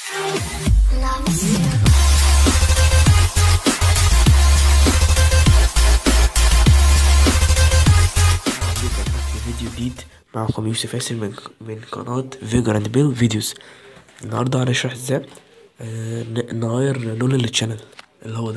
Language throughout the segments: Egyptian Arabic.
بكم في فيديو جديد معكم يوسف ياسر من من قناة فيجر اند بيل فيديوز النهاردة هنشرح ازاي آه، ن- نغير لون التشانل اللي هو ده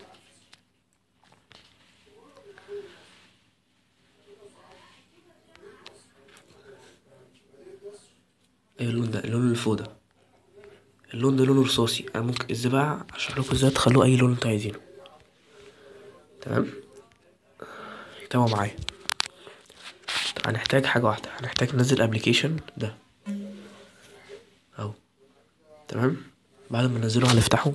ايه اللون ده اللون اللي فوق ده اللون ده لونه رصاصي انا ممكن ازاي بقى اشرح لكم ازاي تخلوه اي لون انتوا عايزينه تمام تابعوا معايا هنحتاج حاجة واحدة هنحتاج ننزل ابلكيشن ده اهو تمام بعد ما ننزله هنفتحه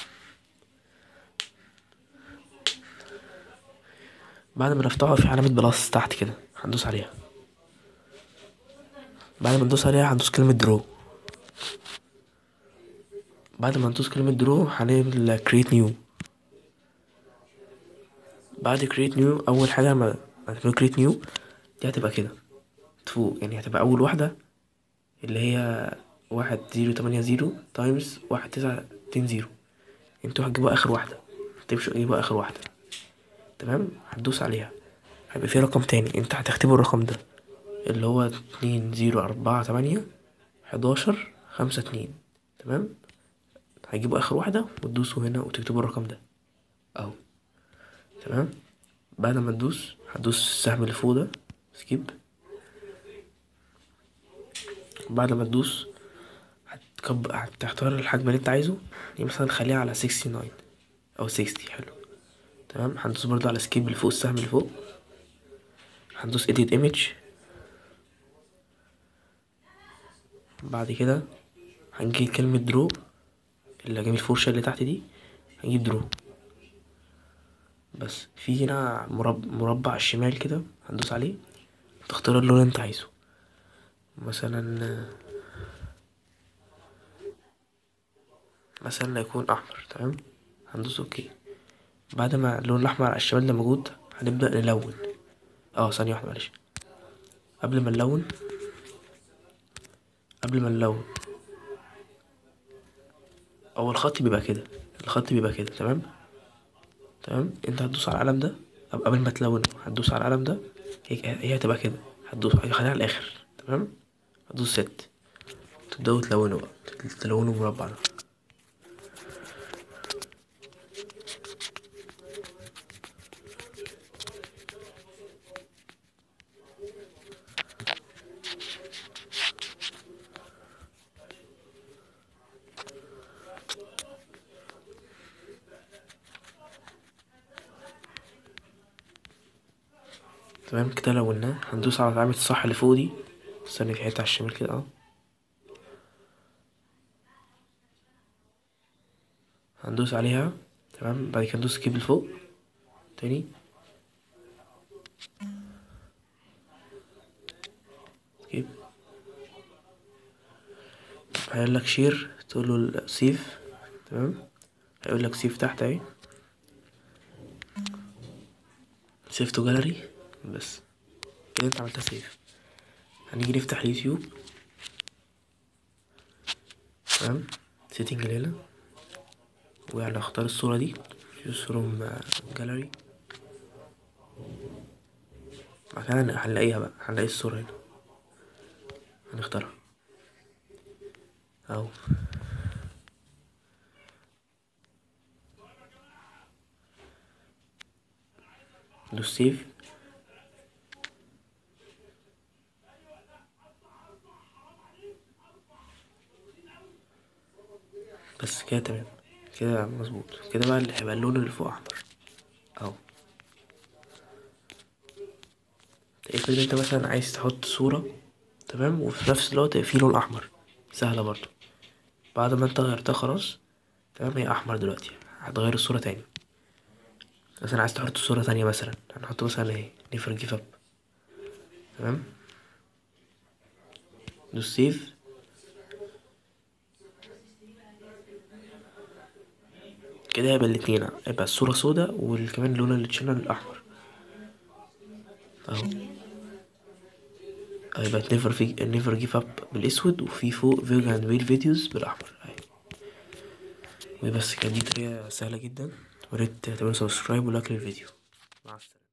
بعد ما نفتحه في علامة بلس تحت كده هندوس عليها بعد ما ندوس عليها هندوس كلمة درو بعد ما ندوس كلمة درو هنعمل create new بعد create new أول حاجة ما هتعمل create new دي هتبقى كده فوق يعني هتبقى أول واحدة اللي هي واحد زيرو تمانية زيرو تايمز واحد تسعة اتنين زيرو انتوا هتجيبوا آخر واحدة هتمشوا تجيبوا آخر واحدة تمام هتدوس عليها هيبقى في رقم تاني انت هتكتبه الرقم ده اللي هو اتنين زيرو أربعة تمانية حداشر خمسة اتنين تمام هتجيبوا آخر واحدة وتدوسوا هنا وتكتبوا الرقم ده أهو تمام بعد ما تدوس هتدوس السهم اللي فوق ده سكيب بعد ما تدوس هتكب... هتختار الحجم اللي انت عايزه يعني مثلا خليها على 69 او 60 حلو تمام هندوس برضو على سكيب اللي فوق السهم اللي فوق هندوس edit image بعد كده هنجيب كلمة درو اللي جنب الفرشة اللي تحت دي هنجيب درو بس في هنا مربع, مربع على الشمال كده هندوس عليه تختار اللون اللي انت عايزه مثلا مثلا يكون احمر تمام هندوس اوكي بعد ما اللون الاحمر على الشمال ده موجود هنبدأ نلون اه ثانية واحدة معلش قبل ما نلون قبل ما نلون اول خط بيبقى كده الخط بيبقى كده تمام تمام انت هتدوس على القلم ده أو قبل ما تلونه هتدوس على القلم ده هي هي هتبقى كده هتدوس خليها على الاخر تمام هتدوس ست تبدأوا تلونوا بقى تلونوا مربع ده تمام كده لوناه هندوس على علامة الصح اللي فوق دي استني في حتة على الشمال كده اه هندوس عليها تمام بعد كده ندوس سكيب لفوق تاني سكيب هيقول لك شير تقول له سيف تمام هيقول لك سيف تحت اهي سيف تو جاليري بس كده انت عملتها سيف هنيجي نفتح اليوتيوب تمام سيتنج اللي هنا وهنختار الصورة دي يوز فروم جاليري بعد كده هنلاقيها بقى هنلاقي الصورة هنا هنختارها اهو ندوس سيف بس كده تمام كده مظبوط كده بقى اللي هيبقى اللون اللي فوق احمر اهو افرض انت مثلا عايز تحط صورة تمام وفي نفس الوقت في لون احمر سهلة برضو بعد ما انت غيرتها خلاص تمام هي احمر دلوقتي هتغير الصورة تاني مثلا عايز تحط صورة تانية مثلا هنحط مثلا ايه نيفر جيف اب تمام دوس سيف كده هيبقى الاتنين هيبقى الصورة سودا وكمان لون التشانل الأحمر اهو هيبقى نيفر في نيفر جيف اب بالاسود وفي فوق فيرج اند ويل فيديوز بالاحمر اهي وبس كده دي طريقة سهلة جدا وريت تعملوا سبسكرايب ولايك للفيديو مع السلامة